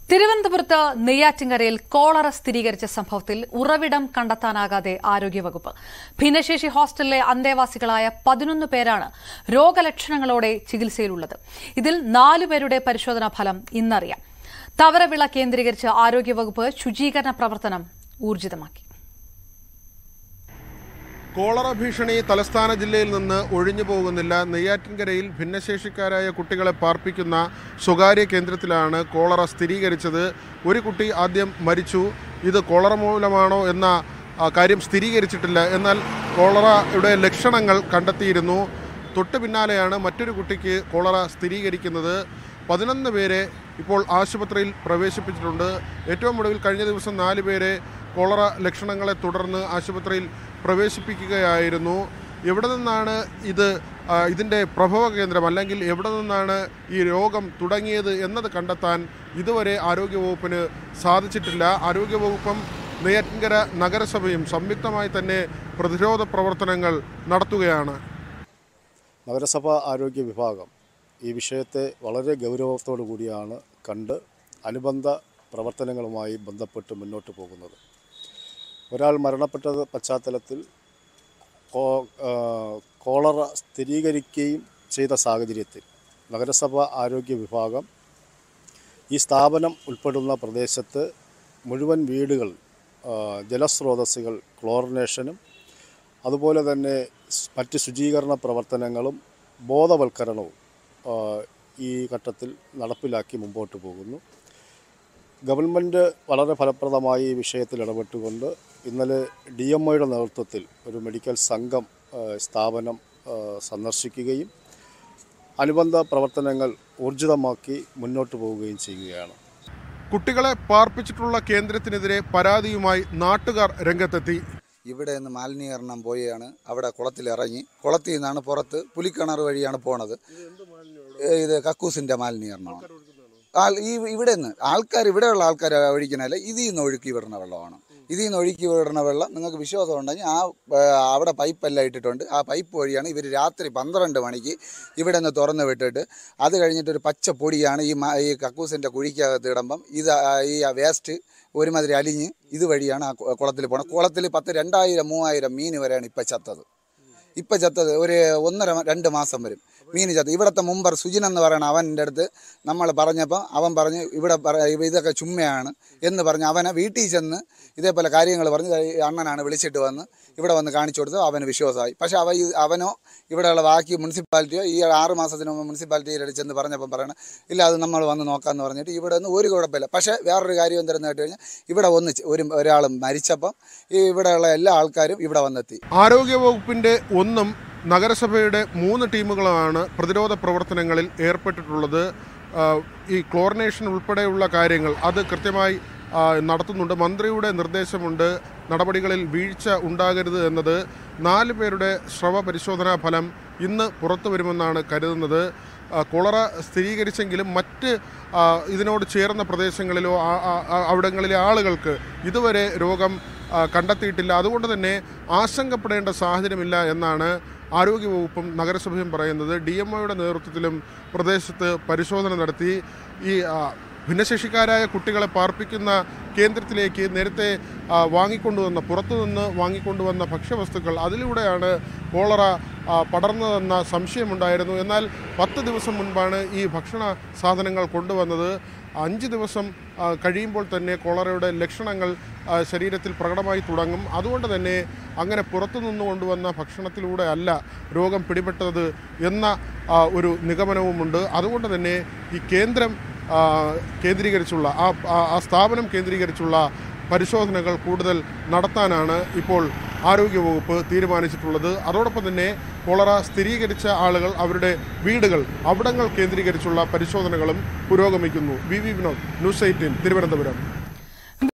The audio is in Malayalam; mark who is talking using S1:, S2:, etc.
S1: തിരുവനന്തപുരത്ത് നെയ്യാറ്റിൻകരയിൽ കോളറ സ്ഥിരീകരിച്ച സംഭവത്തിൽ ഉറവിടം കണ്ടെത്താനാകാതെ ആരോഗ്യവകുപ്പ് ഭിന്നശേഷി ഹോസ്റ്റലിലെ അന്തേവാസികളായ പതിനൊന്ന് പേരാണ് രോഗലക്ഷണങ്ങളോടെ ചികിത്സയിലുള്ളത് ഇതിൽ നാലുപേരുടെ പരിശോധനാ ഫലം ഇന്നറിയാം തവരവിള കേന്ദ്രീകരിച്ച് ആരോഗ്യവകുപ്പ് ശുചീകരണ പ്രവർത്തനം ഊർജിതമാക്കി
S2: കോളറ ഭീഷണി തലസ്ഥാന ജില്ലയിൽ നിന്ന് ഒഴിഞ്ഞു പോകുന്നില്ല നെയ്യാറ്റിൻകരയിൽ ഭിന്നശേഷിക്കാരായ കുട്ടികളെ പാർപ്പിക്കുന്ന സ്വകാര്യ കേന്ദ്രത്തിലാണ് കോളറ സ്ഥിരീകരിച്ചത് ഒരു കുട്ടി ആദ്യം മരിച്ചു ഇത് കോളറ മൂലമാണോ എന്ന ആ, കാര്യം സ്ഥിരീകരിച്ചിട്ടില്ല എന്നാൽ കോളറയുടെ ലക്ഷണങ്ങൾ കണ്ടെത്തിയിരുന്നു തൊട്ടു പിന്നാലെയാണ് മറ്റൊരു കുട്ടിക്ക് കോളറ സ്ഥിരീകരിക്കുന്നത് പതിനൊന്ന് പേരെ ഇപ്പോൾ ആശുപത്രിയിൽ പ്രവേശിപ്പിച്ചിട്ടുണ്ട് ഏറ്റവും ഒടുവിൽ കഴിഞ്ഞ ദിവസം നാല് പേരെ കോളറ ലക്ഷണങ്ങളെ തുടർന്ന് ആശുപത്രിയിൽ പ്രവേശിപ്പിക്കുകയായിരുന്നു എവിടെ നിന്നാണ് ഇത് ആ, ഇതിൻ്റെ പ്രഭവ കേന്ദ്രം അല്ലെങ്കിൽ എവിടെ നിന്നാണ് ഈ രോഗം തുടങ്ങിയത് എന്നത് കണ്ടെത്താൻ ഇതുവരെ ആരോഗ്യവകുപ്പിന് സാധിച്ചിട്ടില്ല ആരോഗ്യവകുപ്പും നെയ്യാറ്റിൻകര നഗരസഭയും സംയുക്തമായി തന്നെ പ്രതിരോധ പ്രവർത്തനങ്ങൾ നടത്തുകയാണ്
S3: നഗരസഭ ആരോഗ്യ വിഭാഗം ഈ വിഷയത്തെ വളരെ ഗൗരവത്തോടു കൂടിയാണ് കണ്ട് അനുബന്ധ പ്രവർത്തനങ്ങളുമായി ബന്ധപ്പെട്ട് മുന്നോട്ട് പോകുന്നത് ഒരാൾ മരണപ്പെട്ട പശ്ചാത്തലത്തിൽ കോ- ആ, കോളറ സ്ഥിരീകരിക്കുകയും ചെയ്ത സാഹചര്യത്തിൽ നഗരസഭ ആരോഗ്യ വിഭാഗം ഈ സ്ഥാപനം ഉൾപ്പെടുന്ന പ്രദേശത്ത് മുഴുവൻ വീടുകൾ ആ, ജലസ്രോതസ്സുകൾ ക്ലോറിനേഷനും അതുപോലെ തന്നെ സ് മറ്റ് ശുചീകരണ പ്രവർത്തനങ്ങളും ബോധവൽക്കരണവും ആ, ഈ ഘട്ടത്തിൽ നടപ്പിലാക്കി മുമ്പോട്ട് പോകുന്നു ഗവൺമെൻറ് വളരെ ഫലപ്രദമായി ഈ വിഷയത്തിൽ ഇടപെട്ടുകൊണ്ട് ഇന്നലെ ഡി എം ഒയുടെ നേതൃത്വത്തിൽ ഒരു മെഡിക്കൽ സംഘം ആ, സ്ഥാപനം ആ, സന്ദർശിക്കുകയും അനുബന്ധ പ്രവർത്തനങ്ങൾ ഊർജിതമാക്കി മുന്നോട്ട് പോവുകയും ചെയ്യുകയാണ്
S2: കുട്ടികളെ പാർപ്പിച്ചിട്ടുള്ള കേന്ദ്രത്തിനെതിരെ പരാതിയുമായി നാട്ടുകാർ രംഗത്തെത്തി
S4: ഇവിടെ നിന്ന് മാലിന്യീകരണം പോയാണ് അവിടെ കുളത്തിലിറങ്ങി കുളത്തിൽ നിന്നാണ് പുറത്ത് പുലിക്കിണർ വഴിയാണ് പോണത് ഏ, ഇത് കക്കൂസിന്റെ മാലിന്യീകരണമാണ് ആൾ ഈ ഇവിടെ നിന്ന് ആൾക്കാർ ഇവിടെയുള്ള ആൾക്കാർ ഒഴിക്കണല്ല ഇതിൽ നിന്ന് ഒഴുക്കി വിടുന്ന വെള്ളമാണ് ഇതിൽ നിന്ന് ഒഴുക്കി വിടുന്ന വെള്ളം നിങ്ങൾക്ക് വിശ്വാസം ഉണ്ടെങ്കിൽ ആ ഏ, അവിടെ പൈപ്പെല്ലാം ഇട്ടിട്ടുണ്ട് ആ പൈപ്പ് വഴിയാണ് ഇവർ രാത്രി പന്ത്രണ്ട് മണിക്ക് ഇവിടെ നിന്ന് തുറന്ന് വിട്ടിട്ട് അത് കഴിഞ്ഞിട്ട് ഒരു പച്ച പൊടിയാണ് ഈ മ- ഈ കക്കൂസിന്റെ കുഴിക്കകത്ത് ഇടുമ്പം ഇത് ആ, ഈ വേസ്റ്റ് ഒരുമാതിരി അലിഞ്ഞ് ഇതുവഴിയാണ് ആ കു- കുളത്തിൽ പോണത് കുളത്തിൽ പത്ത് രണ്ടായിരം മൂവായിരം മീൻ വരെയാണ് ഇപ്പം ചത്തത് ഇപ്പം ചത്തത് ഒരു ഒന്നര മ- രണ്ട് മാസം വരും മീൻ ചത്ത് ഇവിടുത്തെ മുമ്പർ സുജിൻ എന്ന് പറയുന്ന അവൻ്റെ അടുത്ത് നമ്മൾ പറഞ്ഞപ്പോൾ അവൻ പറഞ്ഞ് ഇവിടെ പറ ഇതൊക്കെ ചുമ്മയാണ് എന്ന് പറഞ്ഞ് അവനെ വീട്ടിൽ ചെന്ന് ഇതേപോലെ കാര്യങ്ങൾ പറഞ്ഞ് ദേ ഈ അണ്ണനാണ് വിളിച്ചിട്ട് വന്ന് ഇവിടെ വന്ന് കാണിച്ചു കൊടുത്തു അവന് വിശ്വാസമായി പക്ഷെ അവ ഈ- അവനോ ഇവിടെയുള്ള ബാക്കി മുനിസിപ്പാലിറ്റിയോ ഈ ആറ് മാസത്തിന് മുമ്പ് മുനിസിപ്പാലിറ്റിയിൽ ചെന്ന് പറഞ്ഞപ്പം പറയണം ഇല്ല അത് നമ്മൾ വന്ന് നോക്കാമെന്ന് പറഞ്ഞിട്ട് ഇവിടെ നിന്ന് ഒരു കുഴപ്പമില്ല പക്ഷേ വേറൊരു കാര്യം എന്തെന്ന് കേട്ട് കഴിഞ്ഞാൽ ഇവിടെ ഒന്ന് ചെ- ഒരു ഒരാൾ മരിച്ചപ്പം ഈ ഇവിടെയുള്ള എല്ലാ ആൾക്കാരും ഇവിടെ വന്നെത്തി
S2: ആരോഗ്യവകുപ്പിന്റെ ഒന്നും നഗരസഭയുടെ മൂന്ന് ടീമുകളാണ് പ്രതിരോധ പ്രവർത്തനങ്ങളിൽ ഏർപ്പെട്ടിട്ടുള്ളത് ആ, ഈ ക്ലോറിനേഷൻ ഉൾപ്പെടെയുള്ള കാര്യങ്ങൾ അത് കൃത്യമായി ആ, നടത്തുന്നുണ്ട് മന്ത്രിയുടെ നിർദ്ദേശമുണ്ട് നടപടികളിൽ വീഴ്ച ഉണ്ടാകരുത് എന്നത് നാല് പേരുടെ സ്രവ പരിശോധനാ ഫലം ഇന്ന് പുറത്തു വരുമെന്നാണ് കരുതുന്നത് ആ, കൊളറ സ്ഥിരീകരിച്ചെങ്കിലും മറ്റ് ആ, ഇതിനോട് ചേർന്ന പ്രദേശങ്ങളിലോ ആ- ആ- ആ- അവിടങ്ങളിലെ ആളുകൾക്ക് ഇതുവരെ രോഗം ആ, കണ്ടെത്തിയിട്ടില്ല അതുകൊണ്ട് തന്നെ ആശങ്കപ്പെടേണ്ട സാഹചര്യമില്ല എന്നാണ് ആരോഗ്യവകുപ്പും നഗരസഭയും പറയുന്നത് ഡി എം ഒയുടെ നേതൃത്വത്തിലും പ്രദേശത്ത് പരിശോധന നടത്തി ഈ ആ, ഭിന്നശേഷിക്കാരായ കുട്ടികളെ പാർപ്പിക്കുന്ന കേന്ദ്രത്തിലേക്ക് നേരത്തെ ആ, വാങ്ങിക്കൊണ്ടുവന്ന പുറത്തുനിന്ന് വാങ്ങിക്കൊണ്ടുവന്ന ഭക്ഷ്യവസ്തുക്കൾ അതിലൂടെയാണ് കോളറ ആ, പടർന്നതെന്ന സംശയമുണ്ടായിരുന്നു എന്നാൽ പത്ത് ദിവസം മുൻപാണ് ഈ ഭക്ഷണ സാധനങ്ങൾ കൊണ്ടുവന്നത് അഞ്ച് ദിവസം ആ, കഴിയുമ്പോൾ തന്നെ കോളറയുടെ ലക്ഷണങ്ങൾ ആ, ശരീരത്തിൽ പ്രകടമായി തുടങ്ങും അതുകൊണ്ട് തന്നെ അങ്ങനെ പുറത്തുനിന്ന് കൊണ്ടുവന്ന ഭക്ഷണത്തിലൂടെ അല്ല രോഗം പിടിപെട്ടത് എന്ന ആ, ഒരു നിഗമനവുമുണ്ട് അതുകൊണ്ട് തന്നെ ഈ കേന്ദ്രം ആ, കേന്ദ്രീകരിച്ചുള്ള ആ ആ- ആ സ്ഥാപനം കേന്ദ്രീകരിച്ചുള്ള പരിശോധനകൾ കൂടുതൽ നടത്താനാണ് ഇപ്പോൾ ആരോഗ്യവകുപ്പ് തീരുമാനിച്ചിട്ടുള്ളത് അതോടൊപ്പം തന്നെ കോളറ സ്ഥിരീകരിച്ച ആളുകൾ അവരുടെ വീടുകൾ അവിടങ്ങൾ കേന്ദ്രീകരിച്ചുള്ള പരിശോധനകളും പുരോഗമിക്കുന്നു V V Vinod News Eighteen Thiruvananthapuram